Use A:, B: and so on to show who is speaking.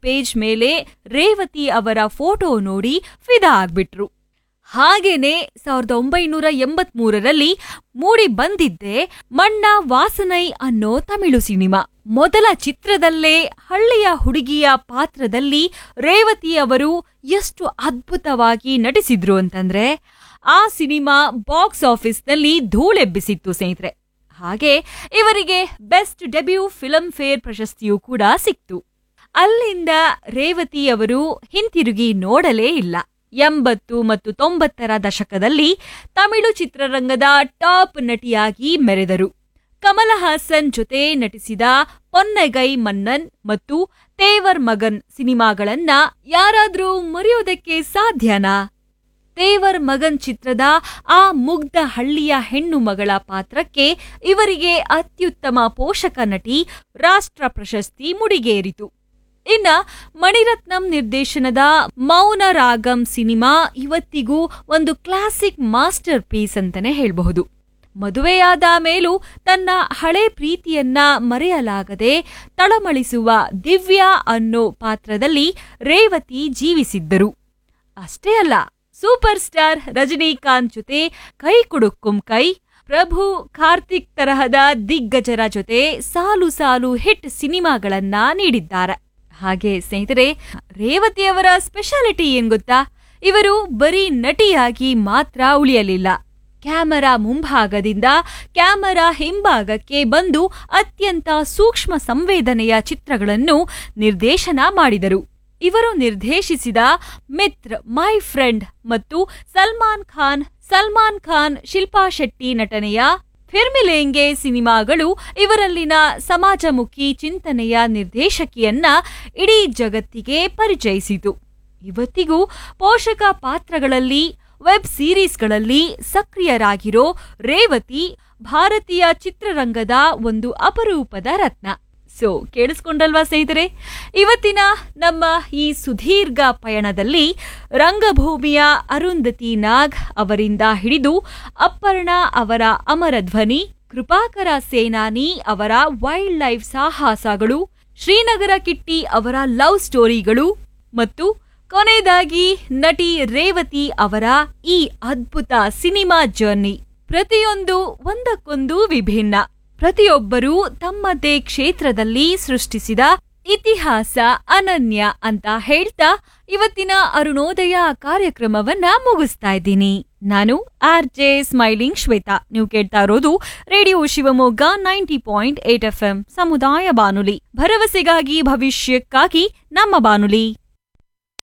A: page ಮೇಲೆ ರೇವತಿ ಅವರ photo ನೋಡಿ ಫಿದಾ ಆಗ್ಬಿಟ್ರು ಹಾಗೇನೆ ಸಾವಿರದ ಒಂಬೈನೂರ ಎಂಬತ್ಮೂರರಲ್ಲಿ ಮೂಡಿ ಬಂದಿದ್ದೆ ಮಣ್ಣ ವಾಸನೈ ಅನ್ನೋ ತಮಿಳು ಸಿನಿಮಾ ಮೊದಲ ಚಿತ್ರದಲ್ಲೇ ಹಳ್ಳಿಯ ಹುಡುಗಿಯ ಪಾತ್ರದಲ್ಲಿ ರೇವತಿ ಅವರು ಎಷ್ಟು ಅದ್ಭುತವಾಗಿ ನಟಿಸಿದ್ರು ಅಂತಂದ್ರೆ ಆ ಸಿನಿಮಾ ಬಾಕ್ಸ್ ಆಫೀಸ್ನಲ್ಲಿ ಧೂಳೆಬ್ಬಿಸಿತ್ತು ಸ್ನೇಹಿತರೆ ಹಾಗೆ ಇವರಿಗೆ ಬೆಸ್ಟ್ ಡೆಬ್ಯೂ ಫಿಲ್ಮ್ ಫೇರ್ ಪ್ರಶಸ್ತಿಯೂ ಕೂಡ ಸಿಕ್ತು ಅಲ್ಲಿಂದ ರೇವತಿ ಅವರು ಹಿಂತಿರುಗಿ ನೋಡಲೇ ಇಲ್ಲ ಎಂಬತ್ತು ಮತ್ತು ತೊಂಬತ್ತರ ದಶಕದಲ್ಲಿ ತಮಿಳು ಚಿತ್ರರಂಗದ ಟಾಪ್ ನಟಿಯಾಗಿ ಮೆರೆದರು ಕಮಲ ಹಾಸನ್ ಜೊತೆ ನಟಿಸಿದ ಪೊನ್ನಗೈ ಮನ್ನನ್ ಮತ್ತು ತೇವರ್ ಮಗನ್ ಸಿನಿಮಾಗಳನ್ನ ಯಾರಾದ್ರೂ ಮರೆಯೋದಕ್ಕೆ ಸಾಧ್ಯನಾ ತೇವರ್ ಮಗನ್ ಚಿತ್ರದ ಆ ಮುಗ್ಧ ಹಳ್ಳಿಯ ಹೆಣ್ಣು ಮಗಳ ಪಾತ್ರಕ್ಕೆ ಇವರಿಗೆ ಅತ್ಯುತ್ತಮ ಪೋಷಕ ನಟಿ ರಾಷ್ಟ್ರ ಪ್ರಶಸ್ತಿ ಮುಡಿಗೇರಿತು ಇನ್ನ ಮಣಿರತ್ನಂ ನಿರ್ದೇಶನದ ಮೌನ ರಾಗಂ ಸಿನಿಮಾ ಇವತ್ತಿಗೂ ಒಂದು ಕ್ಲಾಸಿಕ್ ಮಾಸ್ಟರ್ ಪೀಸ್ ಅಂತಾನೆ ಹೇಳಬಹುದು ಮದುವೆಯಾದ ಮೇಲೂ ತನ್ನ ಹಳೆ ಪ್ರೀತಿಯನ್ನ ಮರೆಯಲಾಗದೆ ತಳಮಳಿಸುವ ದಿವ್ಯಾ ಅನ್ನೋ ಪಾತ್ರದಲ್ಲಿ ರೇವತಿ ಜೀವಿಸಿದ್ದರು ಅಷ್ಟೇ ಅಲ್ಲ ಸೂಪರ್ ಸ್ಟಾರ್ ರಜನಿಕಾಂತ್ ಜೊತೆ ಕೈ ಕುಡುಕ್ಕುಂ ಕೈ ಪ್ರಭು ಕಾರ್ತಿಕ್ ತರಹದ ದಿಗ್ಗಜರ ಜೊತೆ ಸಾಲು ಸಾಲು ಹಿಟ್ ಸಿನಿಮಾಗಳನ್ನ ನೀಡಿದ್ದಾರೆ ಹಾಗೆ ಸ್ನೇಹಿತರೆ ರೇವತಿಯವರ ಸ್ಪೆಷಾಲಿಟಿ ಏನ್ ಗೊತ್ತಾ ಇವರು ಬರೀ ನಟಿಯಾಗಿ ಮಾತ್ರ ಉಳಿಯಲಿಲ್ಲ ಕ್ಯಾಮರಾ ಮುಂಭಾಗದಿಂದ ಕ್ಯಾಮರಾ ಹಿಂಭಾಗಕ್ಕೆ ಬಂದು ಅತ್ಯಂತ ಸೂಕ್ಷ್ಮ ಸಂವೇದನೆಯ ಚಿತ್ರಗಳನ್ನು ನಿರ್ದೇಶನ ಮಾಡಿದರು ಇವರು ನಿರ್ದೇಶಿಸಿದ ಮಿತ್ರ ಮೈ ಫ್ರೆಂಡ್ ಮತ್ತು ಸಲ್ಮಾನ್ ಖಾನ್ ಸಲ್ಮಾನ್ ಖಾನ್ ಶಿಲ್ಪಾ ಶೆಟ್ಟಿ ನಟನೆಯ ಫಿರ್ಮಿಲೇಂಗೆ ಸಿನಿಮಾಗಳು ಇವರಲ್ಲಿನ ಸಮಾಜಮುಖಿ ಚಿಂತನೆಯ ನಿರ್ದೇಶಕಿಯನ್ನ ಇಡೀ ಜಗತ್ತಿಗೆ ಪರಿಚಯಿಸಿತು ಇವತ್ತಿಗೂ ಪೋಷಕ ಪಾತ್ರಗಳಲ್ಲಿ ವೆಬ್ ಸೀರೀಸ್ಗಳಲ್ಲಿ ಸಕ್ರಿಯರಾಗಿರೋ ರೇವತಿ ಭಾರತೀಯ ಚಿತ್ರರಂಗದ ಒಂದು ಅಪರೂಪದ ರತ್ನ ಸೊ ಕೇಳಿಸ್ಕೊಂಡಲ್ವಾ ಸ್ನೇಹಿತರೆ ಇವತ್ತಿನ ನಮ್ಮ ಈ ಸುದೀರ್ಘ ಪಯಣದಲ್ಲಿ ರಂಗಭೂಮಿಯ ಅರುಂಧತಿ ನಾಗ್ ಅವರಿಂದ ಹಿಡಿದು ಅಪ್ಪರ್ಣಾ ಅವರ ಅಮರ ಧ್ವನಿ ಕೃಪಾಕರ ಸೇನಾನಿ ಅವರ ವೈಲ್ಡ್ ಲೈಫ್ ಸಾಹಸಗಳು ಶ್ರೀನಗರ ಕಿಟ್ಟಿ ಅವರ ಲವ್ ಸ್ಟೋರಿಗಳು ಮತ್ತು ಕೊನೆಯದಾಗಿ ನಟಿ ರೇವತಿ ಅವರ ಈ ಅದ್ಭುತ ಸಿನಿಮಾ ಜರ್ನಿ ಪ್ರತಿಯೊಂದು ಒಂದಕ್ಕೊಂದು ವಿಭಿನ್ನ ಪ್ರತಿಯೊಬ್ಬರೂ ತಮ್ಮದೇ ಕ್ಷೇತ್ರದಲ್ಲಿ ಸೃಷ್ಟಿಸಿದ ಇತಿಹಾಸ ಅನನ್ಯ ಅಂತ ಹೇಳ್ತಾ ಇವತ್ತಿನ ಅರುಣೋದಯ ಕಾರ್ಯಕ್ರಮವನ್ನ ಮುಗಿಸ್ತಾ ಇದ್ದೀನಿ ನಾನು ಆರ್ ಜೆ ಸ್ಮೈಲಿಂಗ್ ಶ್ವೇತಾ ನೀವು ಕೇಳ್ತಾ ಇರೋದು radio Shivamogga ninety point eight F ಸಮುದಾಯ ಬಾನುಲಿ ಭರವಸೆಗಾಗಿ ಭವಿಷ್ಯಕ್ಕಾಗಿ ನಮ್ಮ ಬಾನುಲಿ